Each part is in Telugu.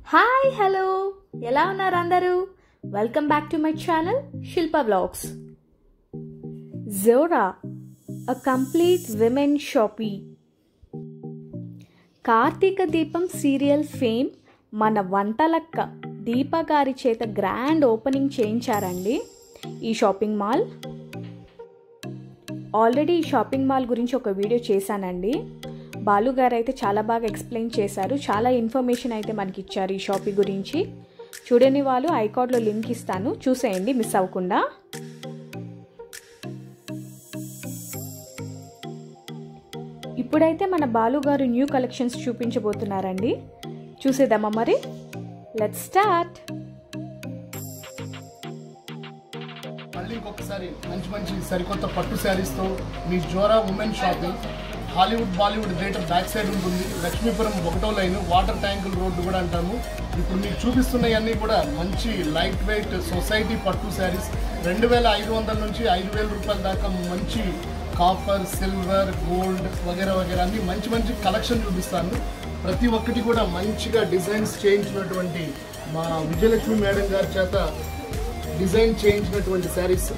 హాయ్ హలో ఎలా ఉన్నారు అందరూ welcome back to my channel Shilpa blogs Jora a complete women shoppy Karthika Deepam serial fame మన వంటలక్క దీప గారి చేత గ్రాండ్ ఓపెనింగ్ చేయించారండి ఈ షాపింగ్ మాల్ ఆల్రెడీ ఈ షాపింగ్ మాల్ గురించి ఒక వీడియో చేశానండి బాలు గారు అయితే చాలా బాగా ఎక్స్ప్లెయిన్ చేశారు చాలా ఇన్ఫర్మేషన్ అయితే మనకి ఇచ్చారు ఈ షాపింగ్ గురించి చూడని వాళ్ళు ఐకార్డ్లో లింక్ ఇస్తాను చూసేయండి మిస్ అవ్వకుండా ఇప్పుడైతే మన బాలు గారు న్యూ కలెక్షన్స్ చూపించబోతున్నారండి చూసేద్దామా మరి లెట్ స్టార్ట్ మళ్ళీ ఇంకొకసారి మంచి మంచి సరికొత్త పట్టు శారీస్తో మీ Jora women shopping Hollywood Bollywood theatre back side ఉంటుంది లక్ష్మీపురం ఒకటో లైన్ వాటర్ ట్యాంకుల్ రోడ్డు కూడా అంటాము ఇప్పుడు మీకు చూపిస్తున్నవన్నీ కూడా మంచి లైట్ వెయిట్ సొసైటీ పట్టు శారీస్ రెండు వేల ఐదు వందల నుంచి ఐదు వేల రూపాయల దాకా మంచి కాపర్ సిల్వర్ గోల్డ్ వగేరా వగేరా అన్ని మంచి మంచి కలెక్షన్ చూపిస్తాను ప్రతి ఒక్కటి కూడా మంచిగా డిజైన్స్ చేయించినటువంటి మా విజయలక్ష్మి మేడం గారి చేత డిజైన్ చేయించినటువంటి శారీస్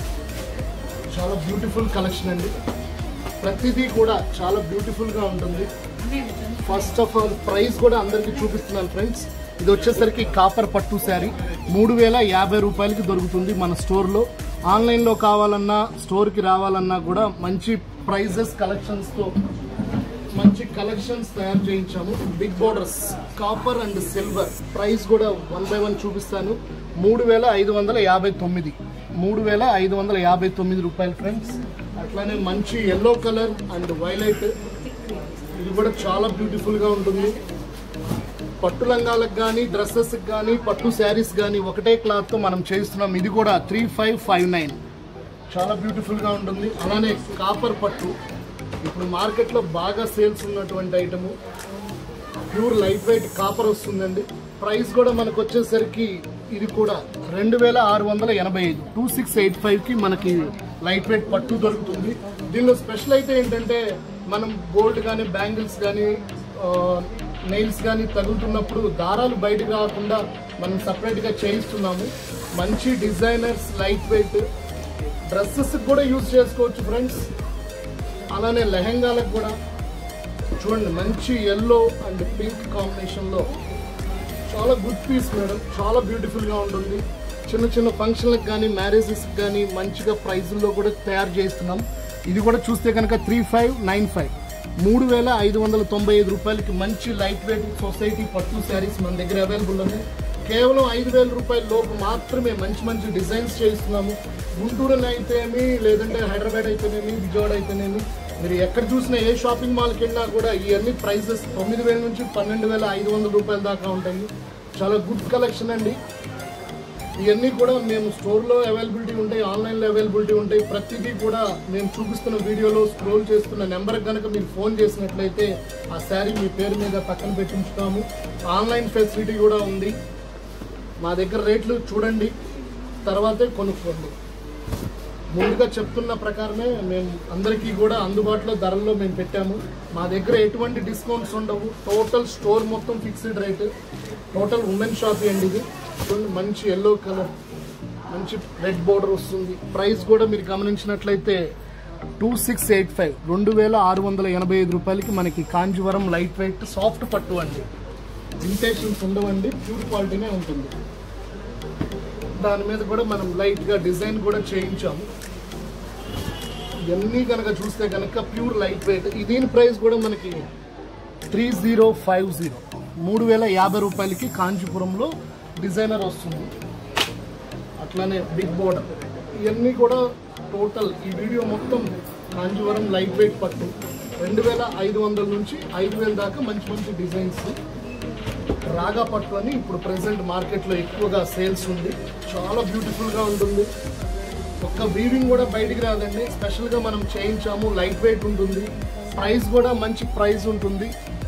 చాలా బ్యూటిఫుల్ కలెక్షన్ అండి ప్రతిదీ కూడా చాలా బ్యూటిఫుల్గా ఉంటుంది ఫస్ట్ ఆఫ్ ఆల్ ప్రైస్ కూడా అందరికీ చూపిస్తున్నాను ఫ్రెండ్స్ ఇది వచ్చేసరికి కాపర్ పట్టు శారీ మూడు వేల యాభై రూపాయలకి దొరుకుతుంది మన స్టోర్లో ఆన్లైన్లో కావాలన్నా స్టోర్కి రావాలన్నా కూడా మంచి ప్రైజెస్ కలెక్షన్స్తో మంచి కలెక్షన్స్ తయారు చేయించాము big borders copper and silver price కూడా వన్ బై వన్ చూపిస్తాను మూడు వేల ఐదు వందల యాభై తొమ్మిది మూడు వేల ఐదు వందల యాభై తొమ్మిది రూపాయలు ఫ్రెండ్స్ అట్లానే మంచి ఎల్లో కలర్ అండ్ వైలైట్ ఇది కూడా చాలా బ్యూటిఫుల్గా ఉంటుంది పట్టు లంగాలకు కానీ డ్రెస్సెస్కి కానీ పట్టు శారీస్ కానీ ఒకటే క్లాత్తో మనం చేస్తున్నాం ఇది కూడా త్రీ ఫైవ్ ఫైవ్ నైన్ చాలా బ్యూటిఫుల్గా ఉంటుంది అలానే కాపర్ పట్టు ఇప్పుడు మార్కెట్లో బాగా సేల్స్ ఉన్నటువంటి item pure light weight copper వస్తుందండి ప్రైస్ కూడా మనకు వచ్చేసరికి ఇది కూడా రెండు వేల ఆరు వందల ఎనభై ఐదు టూ సిక్స్ ఎయిట్ ఫైవ్కి మనకి లైట్ వెయిట్ పట్టు దొరుకుతుంది దీనిలో స్పెషల్ అయితే ఏంటంటే మనం గోల్డ్ కానీ బ్యాంగిల్స్ కానీ నెయిల్స్ కానీ తగులుతున్నప్పుడు దారాలు బయట కాకుండా మనం సపరేట్గా చేయిస్తున్నాము మంచి డిజైనర్స్ లైట్ వెయిట్ డ్రెస్సెస్ కూడా యూజ్ చేసుకోవచ్చు ఫ్రెండ్స్ అలానే లెహెంగాలకు కూడా చూడండి మంచి ఎల్లో అండ్ పింక్ కాంబినేషన్లో చాలా గుడ్ పీస్ మేడం చాలా బ్యూటిఫుల్గా ఉంటుంది చిన్న చిన్న ఫంక్షన్లకు కానీ మ్యారేజెస్కి కానీ మంచిగా ప్రైజుల్లో కూడా తయారు చేస్తున్నాం ఇది కూడా చూస్తే కనుక త్రీ ఫైవ్ నైన్ ఫైవ్ మూడు వేల ఐదు వందల తొంభై ఐదు రూపాయలకి మంచి లైట్ వెయిట్ సొసైటీ పట్టు శారీస్ మన దగ్గర అవైలబుల్ ఉన్నాయి కేవలం ఐదు వేల రూపాయల లోపు మాత్రమే మంచి మంచి డిజైన్స్ చేయిస్తున్నాము గుంటూరు అయితేనేమి లేదంటే హైదరాబాద్ అయితేనేమి విజయవాడ అయితేనేమి మీరు ఎక్కడ చూసినా ఏ షాపింగ్ మాల్కి వెళ్ళినా కూడా ఇవన్నీ ప్రైసెస్ తొమ్మిది వేల నుంచి పన్నెండు వేల ఐదు వందల రూపాయల దాకా ఉంటాయి చాలా గుడ్ కలెక్షన్ అండి ఇవన్నీ కూడా మేము స్టోర్లో అవైలబిలిటీ ఉంటాయి ఆన్లైన్లో అవైలబిలిటీ ఉంటాయి ప్రతిదీ కూడా మేము చూపిస్తున్న వీడియోలో స్క్రోల్ చేస్తున్న నెంబర్కి కనుక మీరు ఫోన్ చేసినట్లయితే ఆ శారీ మీ పేరు మీద పక్కన పెట్టించుతాము ఆన్లైన్ ఫెసిలిటీ కూడా ఉంది మా దగ్గర రేట్లు చూడండి తర్వాతే కొనుక్కోండి ముందుగా చెప్తున్న ప్రకారమే మేము అందరికీ కూడా అందుబాటులో ధరల్లో మేము పెట్టాము మా దగ్గర ఎటువంటి డిస్కౌంట్స్ ఉండవు టోటల్ స్టోర్ మొత్తం fixed rate total women shop అండి ఇది చూడండి మంచి ఎల్లో కలర్ మంచి రెడ్ బోర్డర్ వస్తుంది ప్రైస్ కూడా మీరు గమనించినట్లయితే టూ సిక్స్ ఎయిట్ ఫైవ్ రెండు వేల ఆరు వందల ఎనభై ఐదు రూపాయలకి మనకి కాంజీవరం లైట్ వెయిట్ సాఫ్ట్ పట్టు అండి ఇంటేషన్స్ ఉండవండి ప్యూర్ క్వాలిటీనే ఉంటుంది దాని మీద కూడా మనం లైట్గా డిజైన్ కూడా చేయించాము ఇవన్నీ కనుక చూస్తే కనుక ప్యూర్ లైట్ వెయిట్ దీని ప్రైస్ కూడా మనకి త్రీ జీరో ఫైవ్ జీరో మూడు వేల యాభై రూపాయలకి కాంచీపురంలో డిజైనర్ వస్తుంది అట్లానే బిగ్ బోర్డర్ ఇవన్నీ కూడా టోటల్ ఈ వీడియో మొత్తం కాంజీవరం లైట్ వెయిట్ పట్టు రెండు వేల ఐదు వందల నుంచి ఐదు వేల దాకా మంచి మంచి డిజైన్స్ రాగా పట్టు అని ఇప్పుడు ప్రెసెంట్ మార్కెట్లో ఎక్కువగా సేల్స్ ఉంది చాలా బ్యూటిఫుల్గా ఉంటుంది ఒక్క వీవింగ్ కూడా బయటికి రాదండి స్పెషల్గా మనం చేయించాము లైట్ వెయిట్ ఉంటుంది ప్రైస్ కూడా మంచి ప్రైస్ ఉంటుంది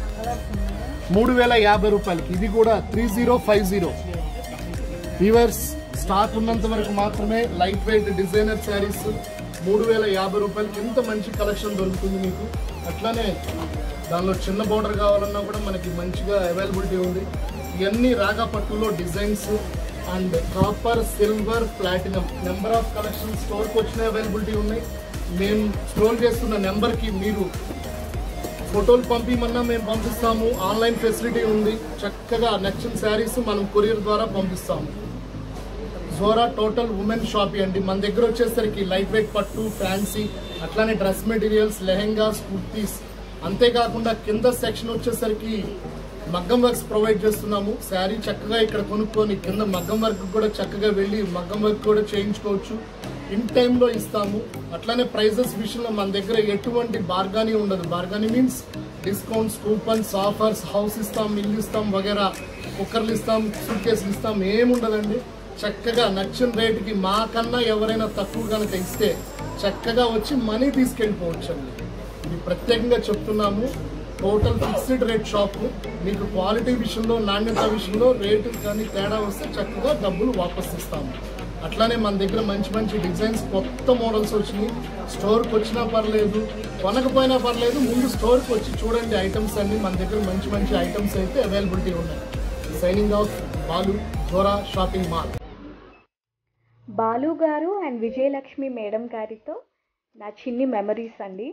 మూడు వేల యాభై రూపాయలకి ఇది కూడా three zero five zero weavers stock ఉన్నంత వరకు మాత్రమే లైట్ వెయిట్ డిజైనర్ శారీస్ మూడు వేల యాభై రూపాయలకి ఇంత మంచి కలెక్షన్ దొరుకుతుంది మీకు అట్లానే దానిలో చిన్న బోర్డర్ కావాలన్నా కూడా మనకి మంచిగా అవైలబిలిటీ ఉంది ఇవన్నీ రాగా పట్టులో designs and copper silver platinum number of collection స్టోర్కి వచ్చిన అవైలబిలిటీ ఉన్నాయి మేము స్క్రోల్ చేస్తున్న నెంబర్కి మీరు ఫోటోలు పంపిమన్నా మేము పంపిస్తాము ఆన్లైన్ ఫెసిలిటీ ఉంది చక్కగా నచ్చిన శారీస్ మనం కొరియర్ ద్వారా పంపిస్తాము జోరా టోటల్ ఉమెన్ షాపింగ్ అండి మన దగ్గర వచ్చేసరికి లైట్ వెయిట్ పట్టు ఫ్యాన్సీ అట్లానే డ్రెస్ మెటీరియల్స్ లెహెంగాస్ కుర్తీస్ అంతేకాకుండా కింద సెక్షన్ వచ్చేసరికి మగ్గం వర్క్స్ ప్రొవైడ్ చేస్తున్నాము శారీ చక్కగా ఇక్కడ కొనుక్కొని కింద మగ్గం వర్క్ కూడా చక్కగా వెళ్ళి మగ్గం వర్క్ కూడా చేయించుకోవచ్చు ఇన్ టైంలో ఇస్తాము అట్లానే ప్రైజెస్ విషయంలో మన దగ్గర ఎటువంటి బార్గానీ ఉండదు bargaining means discounts coupons offers house ఇస్తాం ఇల్లు ఇస్తాం వగేరా కుక్కర్లు ఇస్తాం సూట్ కేసులు ఇస్తాం ఏముండదండి చక్కగా నచ్చిన రేటుకి మాకన్నా ఎవరైనా తక్కువ కనుక ఇస్తే చక్కగా వచ్చి మనీ తీసుకెళ్ళిపోవచ్చు అండి ఇది ప్రత్యేకంగా చెప్తున్నాము టోటల్ ఫిక్స్డ్ రేట్ షాప్ మీకు క్వాలిటీ విషయంలో నాణ్యత విషయంలో రేటు కానీ తేడా వస్తే చక్కగా డబ్బులు వాపస్ ఇస్తాము అట్లానే మన దగ్గర మంచి మంచి డిజైన్స్ కొత్త మోడల్స్ వచ్చినాయి స్టోర్కి వచ్చినా పర్లేదు కొనకపోయినా పర్లేదు ముందు స్టోర్కి వచ్చి చూడండి ఐటమ్స్ అన్ని మన దగ్గర మంచి మంచి ఐటమ్స్ అయితే అవైలబిలిటీ ఉన్నాయి signing off Balu Jora shopping mall Balu గారు అండ్ విజయలక్ష్మి మేడం గారితో నా చిన్ని మెమరీస్ అండి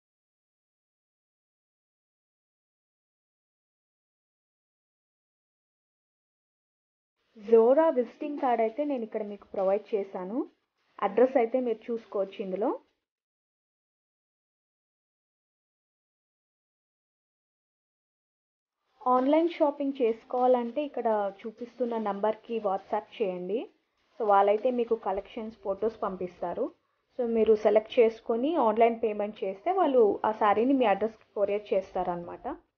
జోరా విజిటింగ్ కార్డ్ అయితే నేను ఇక్కడ మీకు ప్రొవైడ్ చేశాను అడ్రస్ అయితే మీరు చూసుకోవచ్చు ఇందులో ఆన్లైన్ షాపింగ్ చేసుకోవాలంటే ఇక్కడ చూపిస్తున్న నంబర్కి వాట్సాప్ చేయండి సో వాళ్ళైతే మీకు కలెక్షన్స్ ఫొటోస్ పంపిస్తారు సో మీరు సెలెక్ట్ చేసుకొని ఆన్లైన్ పేమెంట్ చేస్తే వాళ్ళు ఆ శారీని మీ అడ్రస్కి కొరియర్ చేస్తారనమాట